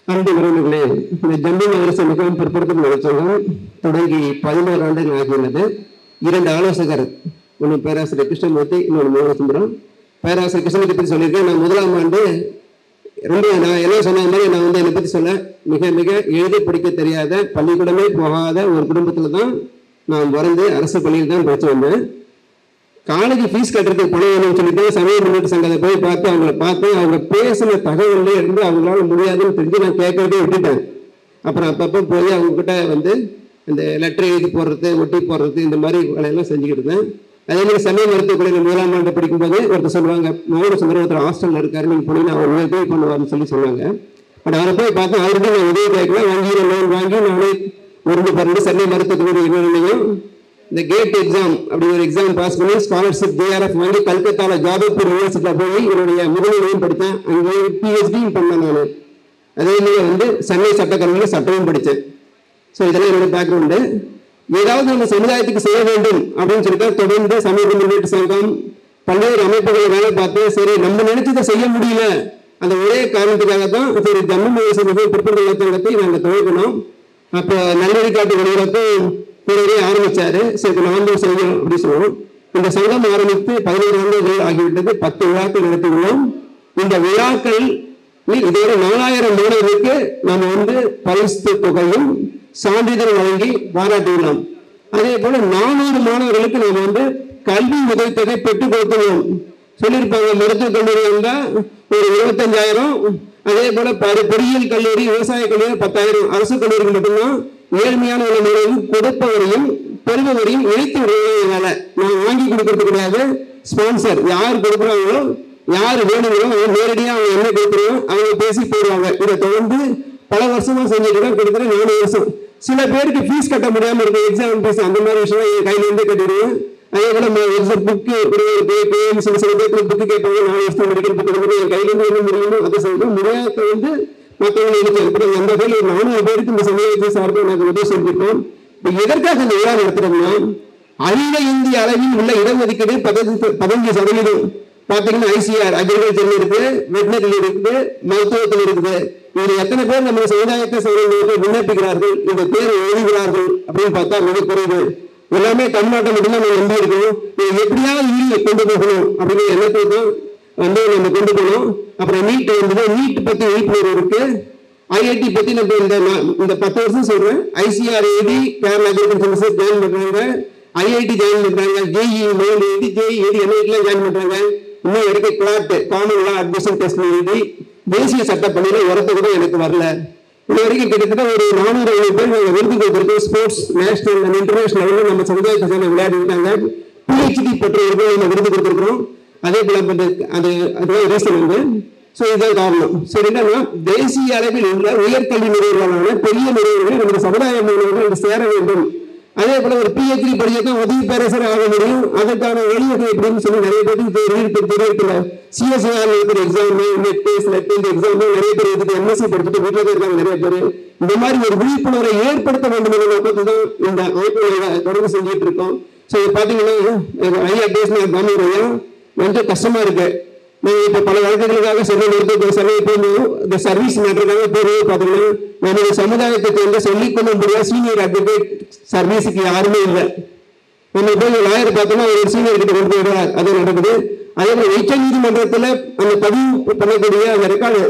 அன்பு உறவுகளே இந்த ஜம்மு நகரச மிகவும் பிற்படுத்தும் நலச்சங்கம் தொடங்கி பதினோரு ஆண்டுகள் ஆகியுள்ளது இரண்டு ஆலோசகர் ஒன்று பேராசிரியர் கிருஷ்ணமூர்த்தி இன்னொன்று மோகசுந்தரம் பேராசிரியர் கிருஷ்ணமூர்த்தி பற்றி சொல்லியிருக்கேன் நான் முதலாம் ஆண்டு ரொம்ப நான் எல்லாம் சொன்ன மாதிரி நான் வந்து என்னை பற்றி சொல்ல மிக மிக எழுதி படிக்க தெரியாத பள்ளிக்கூடமே போகாத ஒரு குடும்பத்தில் தான் நான் பிறந்து அரசு பள்ளியில் தான் படித்து வந்தேன் காலேஜ் ஃபீஸ் கட்டுறதுக்கு பணம் வேணும்னு சொல்லிட்டு சமய முன்னேற்ற சங்கத்தை போய் பார்த்து அவங்கள பார்த்து அவங்க பேசின தகவல்ல இருந்து அவங்களால முடியாதுன்னு தெரிஞ்சு நான் கேட்கறதே விட்டுட்டேன் அப்புறம் அப்பப்போ போய் அவங்க கிட்ட வந்து இந்த லெட்டர் எழுதி போடுறது ஒட்டி போடுறது இந்த மாதிரி வேலையெல்லாம் செஞ்சுக்கிட்டு இருந்தேன் அதே மாதிரி சமய மருத்துவ கல்லூரி முதலாம் ஆண்டு படிக்கும்போது ஒருத்தர் சொல்லுவாங்க மோகன சுந்தரம் ஒருத்தர் ஹாஸ்டலில் இருக்காரு நீங்கள் போனீங்கன்னா அவர் உங்களுக்கு உதவி பண்ணுவார்னு சொல்லி சொல்லுவாங்க பட் அவரை போய் பார்த்தா அவருக்கு நான் உதவி கேட்கல வங்கியில் லோன் வாங்கி நானே உருண்டு பரண்டு சென்னை மருத்துவ கல்லூரி இடைநிலையும் இந்த கேட் எக்ஸாம் அப்படி ஒரு எக்ஸாம் பாஸ் பண்ணி ஸ்காலர்ஷிப் ஜேஆர்எஃப் வாங்கி கல்கத்தால ஜாதவ்பூர் யூனிவர்சிட்டியில் போய் என்னுடைய முதுநிலையும் படித்தேன் அங்கே பிஹெச்டியும் பண்ணேன் நான் அதே மாதிரி வந்து சென்னை சட்டக்கல்லூரியில் சட்டமும் படித்தேன் ஸோ இதெல்லாம் என்னோட பேக்ரவுண்டு ஏதாவது நம்ம சமுதாயத்துக்கு செய்ய வேண்டும் அப்படின்னு சொல்லிட்டு தொடர்ந்து சமூக முன்னேற்ற சங்கம் பல்வேறு அமைப்புகளை வேலை பார்த்து சரி நம்ம நினைச்சதை செய்ய முடியல அந்த ஒரே காரணத்துக்காக தான் சரி ஜம்மு மாவட்ட பிற்படுத்த சங்கத்தை நாங்கள் துவக்கணும் அப்போ நல்லடிக்காட்டு வெளியிடப்பு கூடவே ஆரம்பிச்சாரு சரி நான் வந்து செய்யணும் அப்படின்னு சொல்லுவோம் இந்த சங்கம் ஆரம்பித்து பதினோரு ஆண்டுகள் ஆகிவிட்டது பத்து விழாக்கள் நடத்தியுள்ளோம் இந்த விழாக்கள் இதோட நாலாயிரம் மாணவர்களுக்கு நாம் வந்து பரிசு தொகையும் சான்றிதழ் வழங்கி பாராட்டியுள்ளோம் அதே போல நானூறு மாணவர்களுக்கு நாம் வந்து கல்வி உதவித்தொகை பெற்றுக் கொடுத்துள்ளோம் சொல்லியிருப்பாங்க மருத்துவக் கல்லூரி இருந்தா ஒரு இருபத்தஞ்சாயிரம் அதே போல பரி- பொறியியல் கல்லூரி விவசாய கல்லூரி பத்தாயிரம் அரசு கல்லூரிக்கு மட்டும்தான் ஏழ்மையான உள்ள மாணவர்கள் கொடுப்பவரையும் பெறுபவரையும் இணைத்து விடுவதே வேலை நான் வாங்கி கொடுக்கறது கிடையாது ஸ்பான்சர் யார் கொடுக்குறாங்களோ யார் வேணுங்களோ அவங்க நேரடியாக அவங்க என்ன கொடுக்குறோம் அவங்க பேசி போடுவாங்க இதை தொடர்ந்து பல வருஷமா செஞ்சுட்டு தான் கிட்டத்தட்ட நாலு வருஷம் சில பேருக்கு ஃபீஸ் கட்ட முடியாம இருக்கு எக்ஸாம் ஃபீஸ் அந்த மாதிரி விஷயம் என் கையில இருந்து கட்டிடுவேன் அதே போல எக்ஸாம் புக்கு ஒரு சில சில பேருக்கு புக்கு கேட்பாங்க நாலு வருஷம் மெடிக்கல் புக்கு வந்து என் கையில இருந்து என்ன முடியுமோ அதை செய்யணும் முடியாத வந்து மற்றவங்க எடுத்து இப்போ எந்த பேர் ஒரு நானூறு பேருக்கு இந்த சமுதாயத்தை சார்பில் எனக்கு உதவி செஞ்சிருக்கோம் இப்போ எதற்காக இந்த விழா நடத்துறோம்னா அகில இந்திய அளவில் உள்ள இடஒதுக்கீடு பதினஞ்சு பதினஞ்சு சதவீதம் பாத்தீங்கன்னா ஐசிஆர் அக்ரிகல்ச்சர் இருக்கு வெட்டினரியில் இருக்குது மருத்துவத்தில் இருக்குது இதுல எத்தனை பேர் நம்ம சமுதாயத்தை சேர்ந்தவர்கள் விண்ணப்பிக்கிறார்கள் இந்த பேர் எழுதுகிறார்கள் அப்படின்னு பார்த்தா மிக குறைவு எல்லாமே தமிழ்நாட்டை மட்டும்தான் நம்ம நம்பி இருக்கணும் இது எப்படியாவது ஈழ கொண்டு போகணும் அப்படின்னு எண்ணத்தை தான் வந்து நம்ம கொண்டு போகணும் அப்புறம் நீட் இருந்தது நீட் பத்தி விழிப்புணர்வு இருக்கு ஐஐடி பத்தி நம்ம இந்த நான் இந்த பத்து வருஷம் சொல்றேன் ஐசிஆர் எழுதி கேரளா அக்ரிகல்ச்சர் ஜாயின் பண்றாங்க ஐஐடி ஜாயின் பண்றாங்க ஜேஇ மெயின் எழுதி ஜேஇ எழுதி என்ஐடிலாம் ஜாயின் பண்றாங்க இன்னும் எடுக்க CLAT common law admission test எழுதி தேசிய சட்டப்பள்ளியில உரத்தை கூட எனக்கு வரல இது வரைக்கும் கிட்டத்தட்ட ஒரு நானூறு ஐநூறு பேர் நாங்கள் விருது கொடுத்துருக்கோம் ஸ்போர்ட்ஸ் நேஷனல் அண்ட் இன்டர்நேஷனல் லெவலில் நம்ம சமுதாயத்தை சேர்ந்த விளையாடிட்டாங்க பிஹெச்டி பெற்றவர்கள் நம்ம விருது கொடுத்துருக்கோம் அதே போல வந்து அது அதுதான் ரீசன் வந்து ஸோ இதுதான் காரணம் சரி என்னன்னா தேசிய அளவில் உள்ள உயர்கல்வி நிறுவனங்களான பெரிய நிறுவனங்கள் நமது சமுதாய மாணவர்கள் இங்கு சேர வேண்டும் அதே போல ஒரு பிஹெச்டி படிக்கத்தான் உதவி பேரரசர் ஆக முடியும் அதற்கான வழிவகை எப்படின்னு சொல்லி நிறைய பேருக்கு தெரிவித்து தெரியல சிஎஸ்ஆர் இருக்கிற எக்ஸாம் நெட் ஸ்லெட் இந்த எக்ஸாம் நிறைய பேர் எடுத்துட்டு எம்எஸ்சி படிச்சுட்டு வீட்டில் தான் இருக்காங்க நிறைய பேர் இந்த மாதிரி ஒரு விழிப்புணர்வை ஏற்படுத்த வேண்டும் என்ற நோக்கத்தில் தான் இந்த அமைப்புகளை தொடர்ந்து செஞ்சுட்டு இருக்கோம் ஸோ பாத்தீங்கன்னா ஐயா பேசின தமிழ் ஐயா கொஞ்சம் கஷ்டமா இருக்கு நாங்கள் இப்போ பல வழக்குகளுக்காக சென்னை மருத்துவ சென்னை போகும்போது இந்த சர்வீஸ் மேட்டருக்காக போகிறது பார்த்தீங்கன்னா நம்முடைய சமுதாயத்தை சேர்ந்த சொல்லிக் கொள்ள முடியாத சீனியர் அட்வொகேட் சர்வீஸுக்கு யாருமே இல்லை நம்ம போய் லாயர் பார்த்தோம்னா ஒரு சீனியர் கிட்ட கொண்டு போயிடுவார் அது நடக்குது அதே போல உச்ச நீதிமன்றத்தில் அந்த பதிவு பண்ணக்கூடிய அந்த ரெக்கார்டு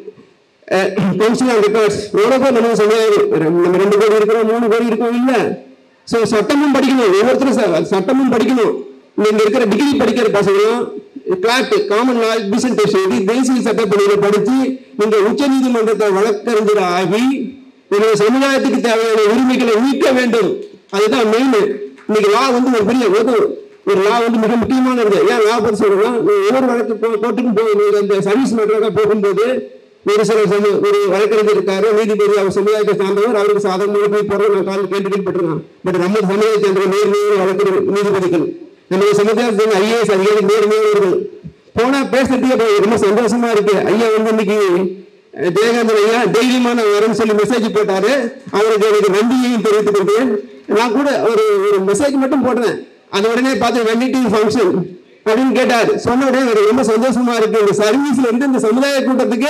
கவுன்சில் ஆஃப் ரெக்கார்ட்ஸ் எவ்வளோ பேர் நம்ம சமுதாயம் நம்ம ரெண்டு கோடி இருக்கிறோம் மூணு கோடி இருக்கோம் இல்லை ஸோ சட்டமும் படிக்கணும் ஒவ்வொருத்தரும் ச- சட்டமும் படிக்கணும் இங்க இருக்கிற டிகிரி படிக்கிற பசங்களும் CLAT common law admission test எழுதி தேசிய சட்டப்பள்ளியில படிச்சு இந்த உச்ச நீதிமன்றத்தை வழக்கறிஞர் ஆகி என்னுடைய சமுதாயத்துக்கு தேவையான உரிமைகளை மீட்க வேண்டும் அதுதான் மெயின் இன்னைக்கு லா வந்து ஒரு பெரிய ஒரு ஒரு லா வந்து மிக முக்கியமானது ஏன் லா பத்தி சொல்றேன்னா ஒவ்வொரு வழக்கு கோ- கோர்ட்டுக்கும் போகும்போது அந்த சர்வீஸ் மேட்டராக போகும்போது ஒரு சில சம- ஒரு வழக்கறிஞர் இருக்காரு நீதிபதி அவர் சமுதாயத்தை சார்ந்தவர் அவருக்கு சாதகமாக போய் போறோம் நான் கால் கேட்டு கேள்விப்பட்டிருக்கேன் பட் நம்ம சமுதாயத்தை சேர்ந்த நேர்மையான வழக்கறிஞர் நீதிபதிகள் நம்ம சமுதாயத்தை சேர்ந்த ஐஏஎஸ் அதிகாரி நேர்மையானவர்கள் போனா பேசுறதுக்கே போய் ரொம்ப சந்தோஷமா இருக்கு ஐயா வந்து இன்னைக்கு அஹ், ஜெயகாந்தன் ஐயா தைரியமான வரேன்னு சொல்லி மெசேஜ் போட்டாரு அவருக்கு எனக்கு நன்றியையும் தெரிவித்துக் கொண்டேன் நான் கூட ஒரு ஒரு மெசேஜ் மட்டும் போட்டேன் அது உடனே பார்த்து வெண்டிட்டி ஃபங்க்ஷன் அப்படின்னு கேட்டார் சொன்ன உடனே எனக்கு ரொம்ப சந்தோஷமா இருக்கு இந்த சர்வீஸ்ல இருந்து இந்த சமுதாய கூட்டத்துக்கு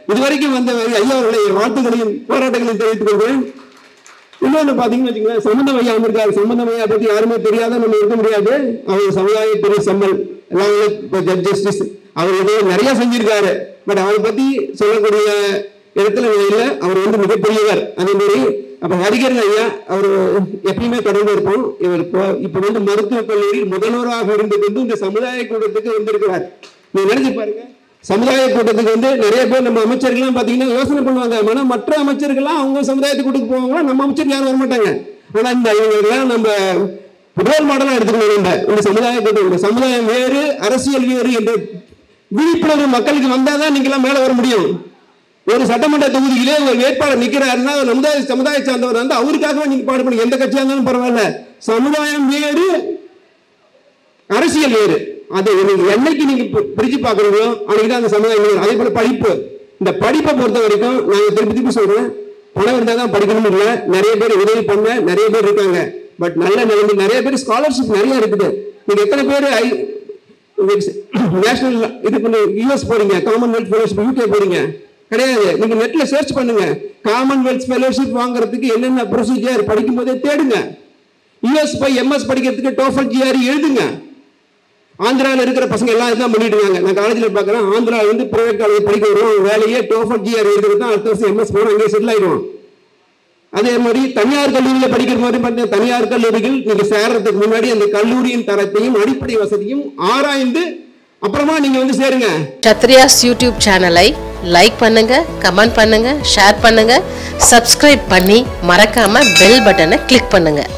இதுவரைக்கும் வந்த ஐயா அவர்களை வாழ்த்துக்களையும் போராட்டங்களையும் தெரிவித்துக் கொள்கிறேன் இன்னொன்னு பாத்தீங்கன்னு வச்சுக்கோங்களேன் சம்பந்தம் ஐயா வந்திருக்காரு சம்பந்தம் ஐயா பத்தி யாருமே தெரியாத நம்ம இருக்க முடியாது அவர் சமுதாய துறை செம்மல் எல்லாம் இப்போ ஜட்ஜ் ஜஸ்டிஸ் அவர் ஏதோ நிறைய செஞ்சிருக்காரு பட் அவரை பத்தி சொல்லக்கூடிய இடத்துல இல்லை அவர் வந்து மிகப்பெரியவர் அதே மாதிரி அப்ப ஹரிகரன் ஐயா அவர் எப்பயுமே தொடர்ந்து இருப்போம் இவர் இப்போ இப்போ வந்து மருத்துவக் கல்லூரியில் முதல்வராக இருந்து கொண்டு இந்த சமுதாய கூட்டத்துக்கு வந்திருக்கிறார் நீங்க நினைச்சு பாருங்க சமுதாய கூட்டத்துக்கு வந்து நிறைய பேர் நம்ம அமைச்சர்கள்லாம் பாத்தீங்கன்னா யோசனை பண்ணுவாங்க ஆனா மற்ற அமைச்சர்கள்லாம் அவங்க சமுதாயத்து கூட்டத்துக்கு போவாங்க நம்ம அமைச்சர் யாரும் வர மாட்டாங்க ஆனா இந்த இவங்கெல்லாம் நம்ம ரோல் மாடலா எடுத்துக்கணும் நம்ம இந்த சமுதாய கூட்டம் இந்த சமுதாயம் வேறு அரசியல் வேறு என்ற விழிப்புணர்வு மக்களுக்கு வந்தாதான் நீங்க எல்லாம் மேல வர முடியும் ஒரு சட்டமன்ற தொகுதியிலே ஒரு வேட்பாளர் நிக்கிறாருன்னா அவர் சமுதாய சமுதாய சார்ந்தவர் வந்து அவருக்காக நீங்க பாடுபடும் எந்த கட்சியா இருந்தாலும் பரவாயில்ல சமுதாயம் வேறு அரசியல் வேறு அதை நீங்க என்னைக்கு நீங்க பி- பிரிச்சு பாக்குறீங்களோ அன்னைக்கு தான் அந்த சமுதாயம் வேறு அதே போல படிப்பு இந்த படிப்பை பொறுத்த வரைக்கும் நாங்க திருப்பி திருப்பி சொல்றேன் பணம் இருந்தா தான் படிக்கணும் இல்ல நிறைய பேர் உதவி பண்ண நிறைய பேர் இருக்காங்க பட் நல்ல நிலைமை நிறைய பேர் ஸ்காலர்ஷிப் நிறைய இருக்குது நீங்க எத்தனை பேர் ஐ நேஷனல் இதுக்கு யூஎஸ் போறீங்க காமன்வெல்த் ஃபெலோஷிப் யூகே போறீங்க கிடையாது நீங்க நெட்ல சர்ச் பண்ணுங்க காமன்வெல்த் ஃபெலோஷிப் வாங்குறதுக்கு என்னென்ன ப்ரொசீஜர் படிக்கும் போதே தேடுங்க யூஎஸ் போய் எம்எஸ் படிக்கிறதுக்கு டோஃபல் ஜிஆர் எழுதுங்க ஆந்திராவில் இருக்கிற பசங்க எல்லாம் இதான் பண்ணிட்டு இருக்காங்க நான் காலேஜில் பார்க்குறேன் ஆந்திராவில் வந்து பிரைவேட் காலேஜ் படிக்க வருவோம் அவங்க வேலையே டோஃபல் ஜிஆர் எழுதுறது தான் அடுத்த வருஷம் எம்எஸ் போகிறோம் அங்கேயே செட்டில் ஆயிடுவோம் அதே மாதிரி தனியார் கல்லூரியில் படிக்கிற மாதிரி பார்த்தீங்கன்னா தனியார் கல்லூரிகள் நீங்க சேர்றதுக்கு முன்னாடி அந்த கல்லூரியின் தரத்தையும் அடிப்படை வசதியும் ஆராய்ந்து அப்புறமா நீங்க வந்து சேருங்க சத்ரியாஸ் யூடியூப் சேனலை லைக் பண்ணுங்க கமெண்ட் பண்ணுங்க ஷேர் பண்ணுங்க சப்ஸ்கிரைப் பண்ணி மறக்காம பெல் பட்டனை கிளிக் பண்ணுங்க